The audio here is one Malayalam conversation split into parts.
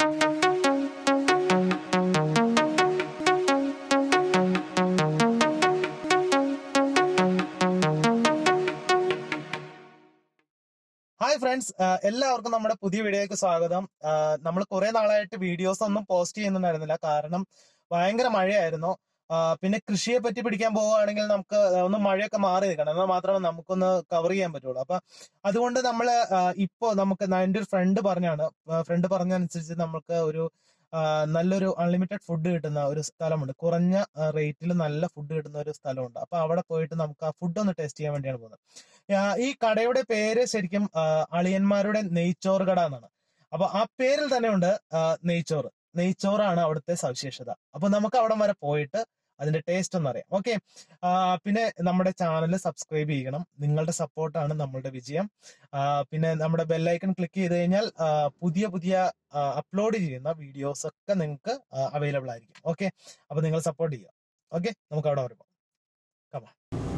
ഹായ് ഫ്രണ്ട്സ് എല്ലാവർക്കും നമ്മുടെ പുതിയ വീഡിയോയ്ക്ക് സ്വാഗതം നമ്മൾ കുറെ നാളായിട്ട് വീഡിയോസ് ഒന്നും പോസ്റ്റ് ചെയ്യുന്നുണ്ടായിരുന്നില്ല കാരണം ഭയങ്കര മഴയായിരുന്നു ആ, പിന്നെ കൃഷിയെ പറ്റി പിടിക്കാൻ പോവുകയാണെങ്കിൽ നമുക്ക് ഒന്ന് മഴയൊക്കെ മാറി നിൽക്കണം എന്നാൽ മാത്രമേ നമുക്കൊന്ന് കവർ ചെയ്യാൻ പറ്റുള്ളൂ അപ്പൊ അതുകൊണ്ട് നമ്മൾ ഇപ്പോ നമുക്ക് ന- എൻ്റെ ഒരു ഫ്രണ്ട് പറഞ്ഞാണ് ഫ്രണ്ട് പറഞ്ഞനുസരിച്ച് നമുക്ക് ഒരു ആ, നല്ലൊരു അൺലിമിറ്റഡ് ഫുഡ് കിട്ടുന്ന ഒരു സ്ഥലമുണ്ട് കുറഞ്ഞ റേറ്റിൽ നല്ല ഫുഡ് കിട്ടുന്ന ഒരു സ്ഥലമുണ്ട് അപ്പൊ അവിടെ പോയിട്ട് നമുക്ക് ആ ഫുഡ് ഒന്ന് ടേസ്റ്റ് ചെയ്യാൻ വേണ്ടിയാണ് പോകുന്നത് ആ, ഈ കടയുടെ പേര് ശരിക്കും ആ, അളിയന്മാരുടെ നെയ്ച്ചോറ് കട എന്നാണ് അപ്പൊ ആ പേരിൽ തന്നെ ഉണ്ട് ആ, നെയ്ച്ചോറ് നെയ്ച്ചോറാണ് അവിടുത്തെ സവിശേഷത അപ്പൊ നമുക്ക് അവിടെ വരെ പോയിട്ട് അതിന്റെ ടേസ്റ്റ് ഒന്ന് അറിയാം ഓക്കെ പിന്നെ നമ്മുടെ ചാനൽ സബ്സ്ക്രൈബ് ചെയ്യണം നിങ്ങളുടെ സപ്പോർട്ടാണ് നമ്മളുടെ വിജയം ആ, പിന്നെ നമ്മുടെ ബെല്ലൈക്കൺ ക്ലിക്ക് ചെയ്ത് കഴിഞ്ഞാൽ ആ, പുതിയ പുതിയ അപ്ലോഡ് ചെയ്യുന്ന വീഡിയോസ് ഒക്കെ നിങ്ങൾക്ക് അവൈലബിൾ ആയിരിക്കും ഓക്കെ അപ്പൊ നിങ്ങൾ സപ്പോർട്ട് ചെയ്യുക ഓക്കെ നമുക്ക് അവിടെ വരെ പോകാം Come on.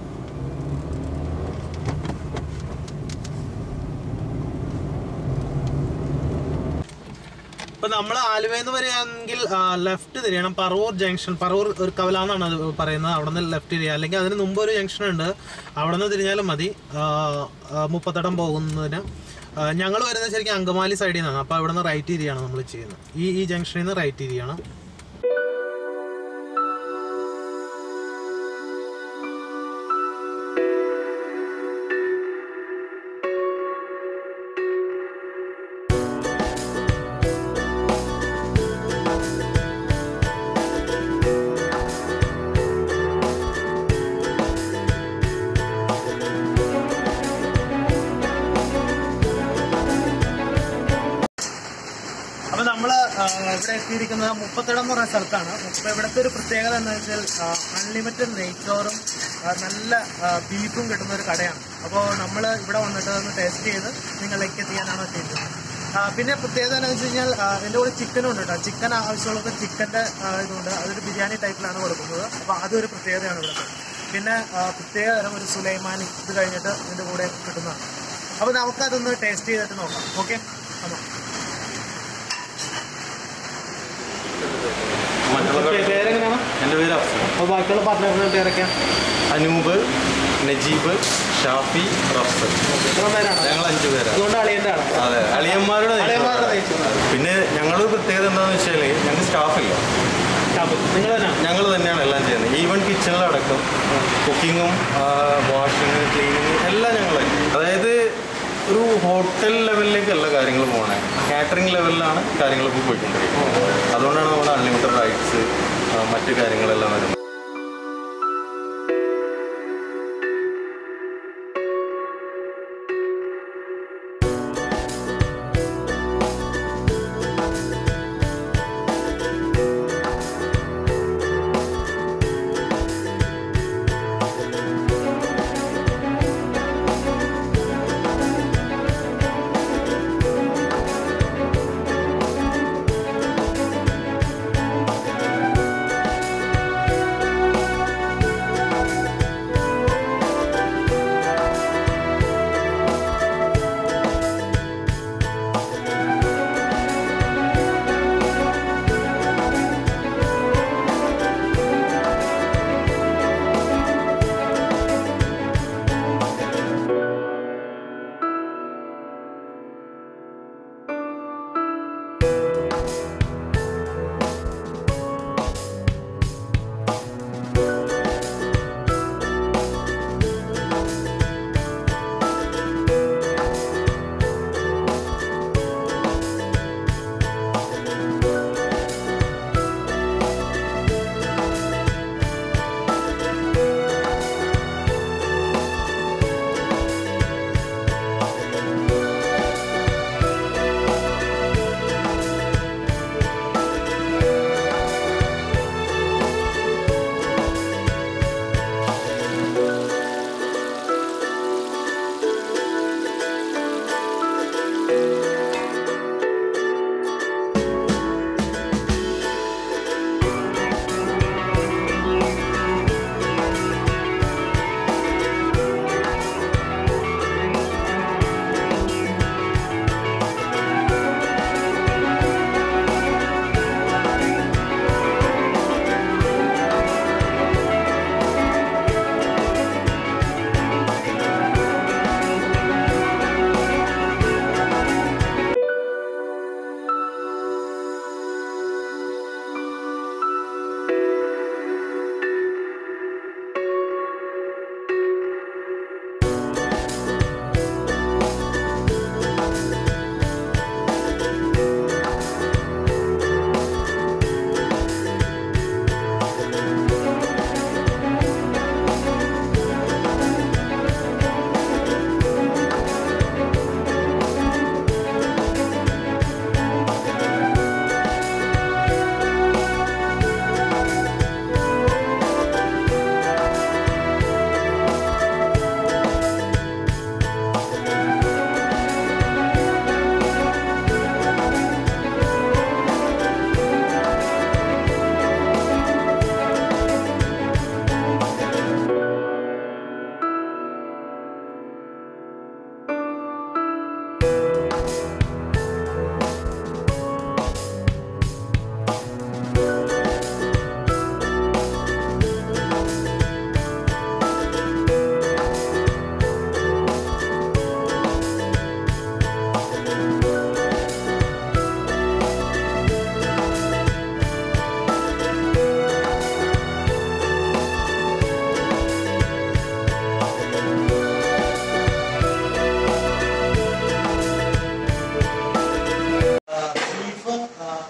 ഇപ്പൊ നമ്മൾ ആലുവയെന്ന് വരികയാണെങ്കിൽ ലെഫ്റ്റ് തിരിയണം പറവൂർ ജംഗ്ഷൻ പറവൂർ ഒരു കവലാന്നാണ് അത് പറയുന്നത് അവിടെ നിന്ന് ലെഫ്റ്റ് തിരിയുക അല്ലെങ്കിൽ അതിന് മുമ്പ് ഒരു ജംഗ്ഷൻ ഉണ്ട് അവിടെ നിന്ന് തിരിഞ്ഞാലും മതി ആ, ആ, മുപ്പത്തടം പോകുന്നതിന് ഞങ്ങൾ വരുന്നത് ശരിക്കും അങ്കമാലി സൈഡിൽ നിന്നാണ് അപ്പോൾ അവിടെ നിന്ന് റൈറ്റ് തിരിയാണ് നമ്മൾ ചെയ്യുന്നത് ഈ ഈ ജംഗ്ഷനിൽ നിന്ന് റൈറ്റ് തിരിയാണ് അപ്പൊ നമ്മള് ആ, ഇവിടെ എത്തിയിരിക്കുന്നത് മുപ്പത്തിടം എന്ന് പറയുന്ന സ്ഥലത്താണ് അപ്പൊ ഇവിടുത്തെ ഒരു പ്രത്യേകത എന്താ വെച്ചാൽ അൺലിമിറ്റഡ് നെയ്ച്ചോറും ആ, നല്ല ബീഫും കിട്ടുന്ന ഒരു കടയാണ് അപ്പോൾ നമ്മൾ ഇവിടെ വന്നിട്ട് ഒന്ന് ടേസ്റ്റ് ചെയ്ത് നിങ്ങളിലേക്ക് എത്തിക്കാനാണ് ചെയ്യുന്നത് ആ, പിന്നെ പ്രത്യേകത എന്താണെന്ന് വെച്ച് കഴിഞ്ഞാൽ ആ, ഇതിന്റെ കൂടെ ചിക്കനും ഉണ്ട് കേട്ടോ ചിക്കൻ ആവശ്യമുള്ളപ്പോൾ ചിക്കന്റെ ഇതുണ്ട് അതൊരു ബിരിയാണി ടൈപ്പിലാണ് കൊടുക്കുന്നത് അപ്പോൾ അതൊരു പ്രത്യേകതയാണ് ഇവിടുത്തെ പിന്നെ ആ, പ്രത്യേക തരം ഒരു സുലൈമാനി ഇത് കഴിഞ്ഞിട്ട് ഇതിന്റെ കൂടെ കിട്ടുന്നതാണ് അപ്പോൾ നമുക്കതൊന്ന് ടേസ്റ്റ് ചെയ്തിട്ട് നോക്കാം ഓക്കെ അപ്പോൾ മറ്റുള്ള പേരെങ്ങനെയാണ് എൻ്റെ പേര് അഫ്സൽ അപ്പോൾ ബാക്കിയുള്ള പാർട്ട്നേഴ്സിന്റെ പേരൊക്കെ അനൂപ് നജീബ് ഷാഫി റഫ്സൽ എത്ര പേരാണ് ഞങ്ങൾ അഞ്ചു പേരാണ് അതുകൊണ്ട് അളിയന്റെ ആണ് അതെ അളിയന്മാരുടെ അളിയന്മാരുടെ നെയ്ച്ചോറ്. നെയ്ച്ചോറ്. പിന്നെ ഞങ്ങളുടെ പ്രത്യേകത എന്താണെന്ന് വെച്ചാൽ ഞങ്ങൾക്ക് സ്റ്റാഫില്ല നിങ്ങൾ തന്നെയാണ് ഞങ്ങൾ തന്നെയാണ് എല്ലാം ചെയ്യുന്നത് ഈവൻ കിച്ചണിലടക്കം കുക്കിങ്ങും വാഷിങ് ക്ലീനിങ് എല്ലാം ഞങ്ങൾ അതായത് ഒരു ഹോട്ടൽ ലെവലിലേക്കല്ല കാര്യങ്ങൾ പോകണേ കാറ്ററിംഗ് ലെവലിലാണ് കാര്യങ്ങൾ ഇപ്പോൾ പോയിക്കൊണ്ടിരിക്കുന്നത് അതുകൊണ്ടാണ് നമ്മുടെ അൺലിമിറ്റഡ് റൈറ്റ്സ് മറ്റു കാര്യങ്ങളെല്ലാം വരുന്നത് ആ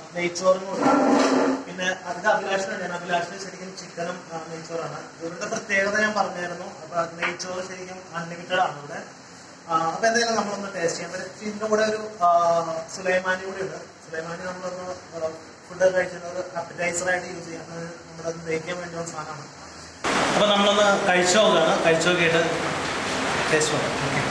നെയ്ച്ചോറും കൂടി പിന്നെ അത് അഭിലാഷിന് വേണ്ടിയാണ് അഭിലാഷിന് ശരിക്കും ചിക്കനും ആ, നെയ്ച്ചോറാണ് ഇവരുടെ പ്രത്യേകത ഞാൻ പറഞ്ഞായിരുന്നു അപ്പൊ അത് നെയ്ച്ചോറ് ശരിക്കും അൺലിമിറ്റഡ് ആണ് ഇവിടെ ആ, അപ്പൊ എന്തായാലും നമ്മളൊന്ന് ടേസ്റ്റ് ചെയ്യാം പിന്നെ ഇതിന്റെ കൂടെ ഒരു ആ, സുലൈമാനി കൂടി ഉണ്ട് സുലൈമാനി നമ്മളൊന്ന് ഫുഡ് കഴിച്ചിട്ട് അപ്പറ്റൈസർ ആയിട്ട് യൂസ് ചെയ്യാം അത് നമ്മുടെ ദഹിക്കാൻ വേണ്ടിയുള്ള സാധനമാണ് അപ്പൊ നമ്മളൊന്ന് കഴിച്ചു നോക്കുകയാണ് കഴിച്ചു നോക്കിയിട്ട് ടേസ്റ്റ് നോക്കാം ഓക്കെ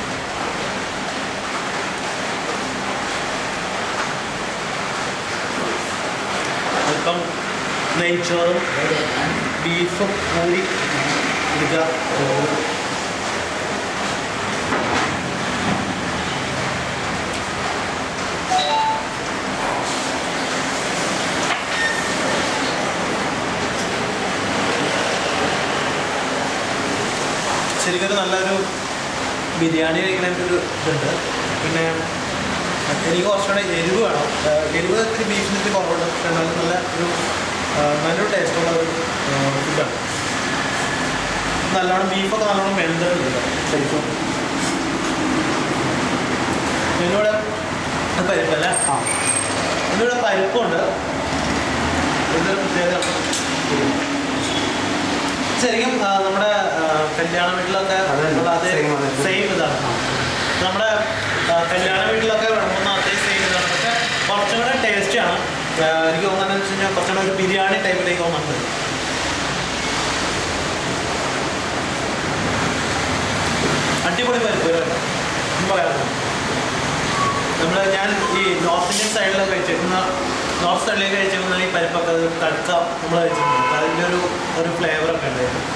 അല്പം നെയ്ച്ചോറും ബീഫും കൂടി എടുക്കുക ശരിക്കും ഒരു നല്ലൊരു ബിരിയാണി കഴിക്കുന്നതിൻ്റെ ഒരു ഇതുണ്ട് പിന്നെ എനിക്ക് കുറച്ചുകൂടെ എരിവ് വേണം ആ, എരിവ് ഇത്തിരി ബീഫിന് ഇത്തിരി കുറവുണ്ട് പക്ഷെ എന്നാലും നല്ല ഒരു ആ, നല്ലൊരു ടേസ്റ്റുള്ള ഒരു ഫുഡാണ് നല്ലോണം ബീഫൊക്കെ നല്ലോണം വെന്തിട്ടുണ്ട് കേട്ടോ, ശരിക്കും ഇതിലൂടെ ഇത് പരിപ്പല്ല ആ ഇതിലൂടെ പരിപ്പുണ്ട് ഇതൊരു പ്രത്യേകത ശരിക്കും ആ, നമ്മുടെ ആ, കല്യാണ വീട്ടിലൊക്കെ അതെ, ഉള്ള അതേ same ആണ്. സെയിം ഇതാണ് നമ്മുടെ ആ, കല്യാണ വീട്ടിലൊക്കെ വിളമ്പുന്ന അതേ സെയിം ഇതാണ് പക്ഷെ കുറച്ചും കൂടെ ടേസ്റ്റ് ആണ് ആ, എനിക്ക് തോന്നുന്നത് വെച്ച് കഴിഞ്ഞാൽ കുറച്ചും കൂടെ ഒരു ബിരിയാണി ടൈപ്പിലേക്ക് തോന്നുന്നുണ്ട് അടിപൊളി പരിപ്പ് ഒന്നും പറയാറില്ല നമ്മൾ ഞാൻ ഈ നോർത്ത് ഇന്ത്യൻ സൈഡിലൊക്കെ കഴിച്ചിരിക്കുന്ന നോർത്ത് സൈഡിലേക്ക് കഴിച്ചിരിക്കുന്ന ഈ പരിപ്പൊക്കെ അത് തടുക്ക നമ്മൾ കഴിച്ചിട്ടുണ്ട് അപ്പോൾ അതിൻ്റെ ഒരു ഒരു ഫ്ലേവറൊക്കെ ഉണ്ട് അതിന്.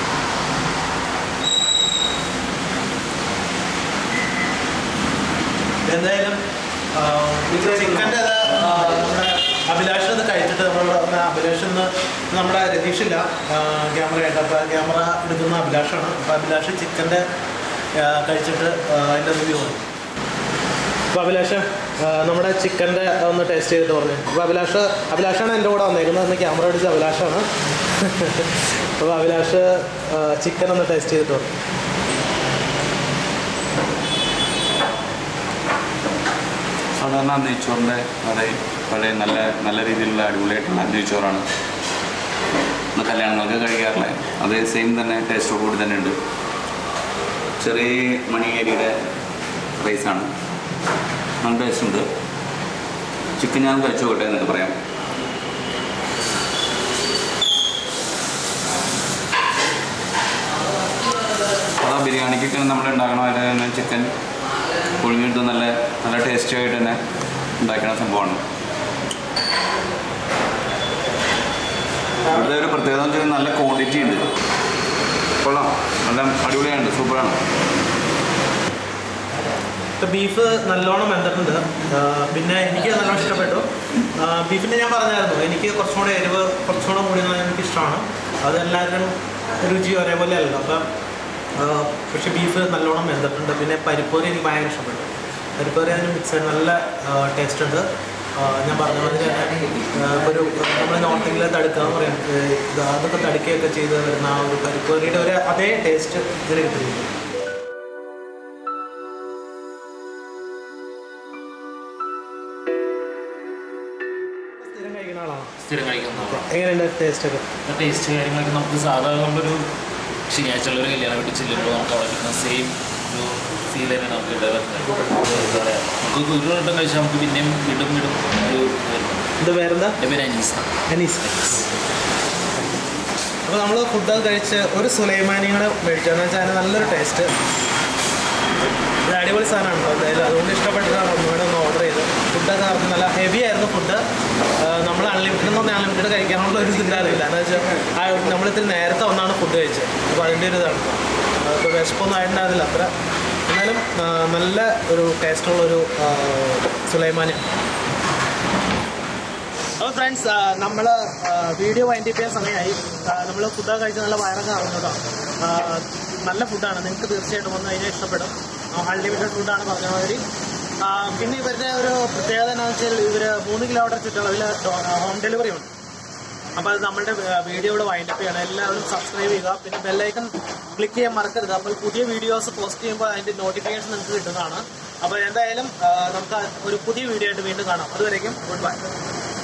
എന്തായാലും ചിക്കൻ്റെ നമ്മുടെ അഭിലാഷ് അത് കഴിച്ചിട്ട് നമ്മൾ അഭിലാഷ് ഇന്ന് നമ്മുടെ രതീഷില്ല ക്യാമറ ആയിട്ട് അപ്പോൾ ക്യാമറ എടുക്കുന്ന അഭിലാഷാണ് അപ്പോൾ അഭിലാഷ് ചിക്കൻ്റെ കഴിച്ചിട്ട് ആ, അതിൻ്റെ റിവ്യൂ ആണ് അപ്പോൾ അഭിലാഷ് ആ, നമ്മുടെ ചിക്കൻ്റെ ഒന്ന് ടേസ്റ്റ് ചെയ്തിട്ട് പറഞ്ഞു അപ്പോൾ അഭിലാഷ് അഭിലാഷാണ് എൻ്റെ കൂടെ വന്നേക്കുന്നത് അന്ന് ക്യാമറ അടിച്ച അഭിലാഷാണ് അപ്പോൾ അഭിലാഷ് ചിക്കൻ ഒന്ന് ടേസ്റ്റ് ചെയ്തിട്ട് പറഞ്ഞു സാധാരണ നെയ്ച്ചോറിൻ്റെ വളരെ വളരെ നല്ല നല്ല രീതിയിലുള്ള അടിപൊളിയായിട്ടുള്ള നെയ്ച്ചോറാണ് ഇന്ന് കല്യാണങ്ങൾക്ക് കഴിക്കാറില്ല അത് സെയിം തന്നെ ടേസ്റ്റോട് കൂടി തന്നെ ഉണ്ട് ചെറിയ മണിയേരിയുടെ റൈസാണ് നല്ല ടേസ്റ്റ് ഉണ്ട് ചിക്കൻ ഞാൻ കഴിച്ചു നോക്കട്ടെ എന്നൊക്കെ പറയാം സാധാ ബിരിയാണിക്കൊക്കെ നമ്മൾ ഉണ്ടാക്കണ പോലെ തന്നെ ചിക്കൻ പുഴുങ്ങിയിട്ട് നല്ല നല്ല ടേസ്റ്റി ആയിട്ട് തന്നെ ഉണ്ടാക്കുന്ന സംഭവമാണ് ഇവിടുത്തെ ഒരു പ്രത്യേകത എന്ന് വെച്ചാൽ നല്ല ക്വാണ്ടിറ്റി ഉണ്ട് കൊള്ളാം നല്ല അടിപൊളിയാണ് സൂപ്പറാണ് ഇപ്പം ബീഫ് നല്ലോണം വെന്തിട്ടുണ്ട് ആ, പിന്നെ എനിക്ക് നല്ലോണം ഇഷ്ടപ്പെട്ടു ആ, ബീഫിൻ്റെ ഞാൻ പറഞ്ഞായിരുന്നു എനിക്ക് കുറച്ചും കൂടെ എരിവ് കുറച്ചും കൂടെ കൂടി എനിക്ക് ഇഷ്ടമാണ് അത് എല്ലാവരും രുചി ഒരേപോലെ അല്ലല്ലോ അപ്പം ആ, പക്ഷെ ബീഫ് നല്ലോണം വെന്തിട്ടുണ്ട് പിന്നെ പരിപ്പോരി എനിക്ക് ഭയങ്കര ഇഷ്ടപ്പെട്ടു പരിപ്പോരി അതിന് മിക്സ് നല്ല ടേസ്റ്റ് ഉണ്ട് ആ, ഞാൻ പറഞ്ഞ മാതിരി തന്നെ ആ, ഒരു നമ്മൾ നോർത്ത് ഇന്ത്യയിലെ തടുക്കുക എന്ന് പറയും ഏ, ഇത് അതൊക്കെ തടുക്കുകയൊക്കെ ചെയ്ത് വരുന്ന ആ ഒരു പരിപ്പോരിയുടെ ഒരു അതേ ടേസ്റ്റ് ഇതിന് കിട്ടുന്നുണ്ട് സ്ഥിരം കഴിക്കുന്ന ആളാണ് സ്ഥിരം കഴിക്കുന്നതാണ് എങ്ങനെയുണ്ട് ടേസ്റ്റ് ഒക്കെ ടേസ്റ്റ് കാര്യങ്ങളൊക്കെ നമുക്ക് സാധാരണ നമ്മളൊരു ശനിയാഴ്ച ഉള്ള ഒരു കല്യാണം വീട്ടിൽ ചെല്ലുമ്പോൾ നമുക്ക് അവിടെ കിട്ടുന്ന സെയിം ഒരു ഫീൽ തന്നെ നമുക്ക് ഇവിടെ വരുന്നത് എന്താ പറയുക നമുക്ക് ഒരു വട്ടം കഴിച്ചാൽ നമുക്ക് പിന്നെയും വീണ്ടും വീണ്ടും ഒരു ഇത് വരുന്നു ഇത് വേറെന്താ എൻ്റെ പേര് അനീസ അനീസ് അപ്പോൾ നമ്മൾ ഫുഡൊക്കെ കഴിച്ച് ഒരു സുലൈമാനി കൂടെ മേടിച്ചതെന്ന് വെച്ചാൽ അതിന് നല്ലൊരു ടേസ്റ്റ് ഇത് അടിപൊളി സാധനമാണ് കേട്ടോ എന്തായാലും അതുകൊണ്ട് ഇഷ്ടപ്പെട്ടിട്ടാണ് ഒന്നുകൂടെ ഒന്ന് ഓർഡർ ചെയ്ത് ഫുഡൊക്കെ പറഞ്ഞ് നല്ല ഹെവി ആയിരുന്നു ഫുഡ് നമ്മൾ അൺലിമിറ്റഡ് എന്ന് പറഞ്ഞാൽ അൺലിമിറ്റഡ് കഴിക്കാനുള്ള ഒരു ചിന്താറിയില്ല എന്ന് വെച്ചാൽ നമ്മളിത്തിരി നേരത്തെ ഒന്നാണ് ഫുഡ് കഴിച്ചത് അപ്പോൾ അതിൻ്റെ ഒരു ഇതാണ് ഇപ്പോൾ വിശപ്പൊന്നും ആയിട്ടുണ്ടായിരുന്നില്ല അത്ര എന്നാലും ആ, നല്ല ഒരു ടേസ്റ്റുള്ളൊരു സുലൈമാനി അപ്പോൾ ഫ്രണ്ട്സ് നമ്മൾ വീഡിയോ വൈൻഡ് ചെയ്യാൻ സമയമായി നമ്മൾ ഫുഡൊക്കെ കഴിച്ച് നല്ല വയറൊക്കെ അറിഞ്ഞു കേട്ടോ ആ, നല്ല ഫുഡാണ് നിങ്ങൾക്ക് തീർച്ചയായിട്ടും വന്നു കഴിഞ്ഞാൽ ഇഷ്ടപ്പെടും അൺലിമിറ്റഡ് ഫുഡാണ് പറഞ്ഞ മാതിരി ആ, പിന്നെ ഇവരുടെ ഒരു പ്രത്യേകത എന്താണെന്ന് വെച്ചാൽ ഇവർ മൂന്ന് കിലോമീറ്റർ ചുറ്റളവിൽ ഹോം ഡെലിവറി ഉണ്ട് അപ്പോൾ അത് നമ്മുടെ വീഡിയോ ഇവിടെ വൈൻഡപ്പ് ചെയ്യണം എല്ലാവരും സബ്സ്ക്രൈബ് ചെയ്യുക പിന്നെ ബെല്ലൈക്കൺ ക്ലിക്ക് ചെയ്യാൻ മറക്കരുത് അപ്പോൾ പുതിയ വീഡിയോസ് പോസ്റ്റ് ചെയ്യുമ്പോൾ അതിൻ്റെ നോട്ടിഫിക്കേഷൻ നിങ്ങൾക്ക് കിട്ടുന്നതാണ് അപ്പോൾ എന്തായാലും ആ, നമുക്ക് ഒരു പുതിയ വീഡിയോ ആയിട്ട് വീണ്ടും കാണാം അതുവരേക്കും ഗുഡ് ബൈ